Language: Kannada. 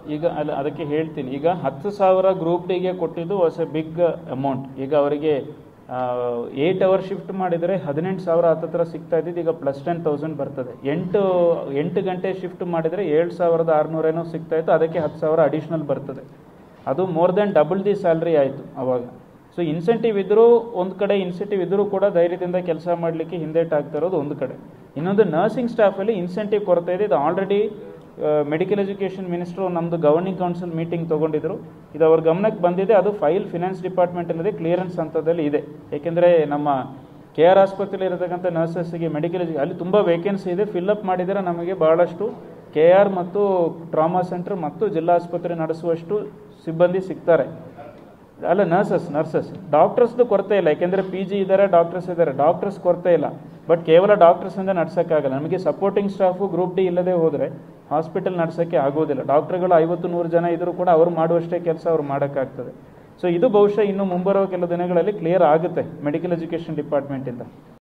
ಈಗ ಅಲ್ಲ ಅದಕ್ಕೆ ಹೇಳ್ತೀನಿ ಈಗ ಹತ್ತು ಸಾವಿರ ಗ್ರೂಪ್ ಡಿಗೆ ಕೊಟ್ಟಿದ್ದು ವಾಸ್ ಎ ಬಿಗ್ ಅಮೌಂಟ್ ಈಗ ಅವರಿಗೆ ಏಯ್ಟ್ ಅವರ್ ಶಿಫ್ಟ್ ಮಾಡಿದರೆ ಹದಿನೆಂಟು ಸಾವಿರ ಹತ್ತತ್ರ ಸಿಗ್ತಾ ಇದ್ದಿದ್ದು ಈಗ ಪ್ಲಸ್ ಟೆನ್ ತೌಸಂಡ್ ಬರ್ತದೆ ಎಂಟು ಎಂಟು ಗಂಟೆ ಶಿಫ್ಟ್ ಮಾಡಿದರೆ ಏಳು ಸಾವಿರದ ಆರುನೂರೇನೋ ಸಿಗ್ತಾ ಇತ್ತು ಅದಕ್ಕೆ ಹತ್ತು ಸಾವಿರ ಅಡಿಷ್ನಲ್ ಬರ್ತದೆ ಅದು more then double the salary ಆಯಿತು ಅವಾಗ ಸೊ ಇನ್ಸೆಂಟಿವ್ ಇದ್ದರೂ ಒಂದು ಕಡೆ ಇನ್ಸೆಂಟಿವ್ ಇದ್ದರೂ ಕೂಡ ಧೈರ್ಯದಿಂದ ಕೆಲಸ ಮಾಡಲಿಕ್ಕೆ ಹಿಂದೇಟಾಗ್ತಾ ಇರೋದು ಒಂದು ಕಡೆ ಇನ್ನೊಂದು ನರ್ಸಿಂಗ್ ಸ್ಟಾಫಲ್ಲಿ ಇನ್ಸೆಂಟಿವ್ ಕೊರತೆ ಇದೆ ಇದು ಆಲ್ರೆಡಿ ಮೆಡಿಕಲ್ ಎಜುಕೇಷನ್ ಮಿನಿಸ್ಟ್ರು ನಮ್ಮದು ಗವರ್ನಿಂಗ್ ಕೌನ್ಸಿಲ್ ಮೀಟಿಂಗ್ ತೊಗೊಂಡಿದ್ರು ಇದು ಅವ್ರ ಗಮನಕ್ಕೆ ಬಂದಿದೆ ಅದು ಫೈಲ್ ಫಿನಾನ್ಸ್ ಡಿಪಾರ್ಟ್ಮೆಂಟಲ್ಲಿದೆ ಕ್ಲಿಯರೆನ್ಸ್ ಹಂತದಲ್ಲಿ ಇದೆ ಏಕೆಂದರೆ ನಮ್ಮ ಕೆ ಆರ್ ಆಸ್ಪತ್ರೆಯಲ್ಲಿ ಇರತಕ್ಕಂಥ ನರ್ಸಸ್ಸಿಗೆ ಮೆಡಿಕಲ್ ಎಜು ಅಲ್ಲಿ ತುಂಬ ವೇಕೆನ್ಸಿ ಇದೆ ಫಿಲ್ಅಪ್ ಮಾಡಿದರೆ ನಮಗೆ ಬಹಳಷ್ಟು ಕೆ ಆರ್ ಮತ್ತು ಟ್ರಾಮಾ ಸೆಂಟರ್ ಮತ್ತು ಜಿಲ್ಲಾ ಆಸ್ಪತ್ರೆ ನಡೆಸುವಷ್ಟು ಸಿಬ್ಬಂದಿ ಸಿಗ್ತಾರೆ ಅಲ್ಲ ನರ್ಸಸ್ ನರ್ಸಸ್ ಡಾಕ್ಟರ್ಸ್ದು ಕೊರತೆ ಇಲ್ಲ ಯಾಕೆಂದರೆ ಪಿ ಜಿ ಇದ್ದಾರೆ ಡಾಕ್ಟರ್ಸ್ ಇದ್ದಾರೆ ಡಾಕ್ಟರ್ಸ್ ಕೊರತೆ ಇಲ್ಲ ಬಟ್ ಕೇವಲ ಡಾಕ್ಟರ್ಸಿಂದ ನಡ್ಸೋಕ್ಕಾಗಲ್ಲ ನಮಗೆ ಸಪೋರ್ಟಿಂಗ್ ಸ್ಟಾಫು ಗ್ರೂಪ್ ಡಿ ಇಲ್ಲದೆ ಹೋದರೆ ಹಾಸ್ಪಿಟಲ್ ನಡ್ಸೋಕ್ಕೆ ಆಗೋದಿಲ್ಲ ಡಾಕ್ಟರ್ಗಳು ಐವತ್ತು ನೂರು ಜನ ಇದ್ದರೂ ಕೂಡ ಅವ್ರು ಮಾಡುವಷ್ಟೇ ಕೆಲಸ ಅವ್ರು ಮಾಡೋಕ್ಕಾಗ್ತದೆ ಸೊ ಇದು ಬಹುಶಃ ಇನ್ನು ಮುಂಬರುವ ಕೆಲವು ದಿನಗಳಲ್ಲಿ ಕ್ಲಿಯರ್ ಆಗುತ್ತೆ ಮೆಡಿಕಲ್ ಎಜುಕೇಷನ್ ಡಿಪಾರ್ಟ್ಮೆಂಟಿಂದ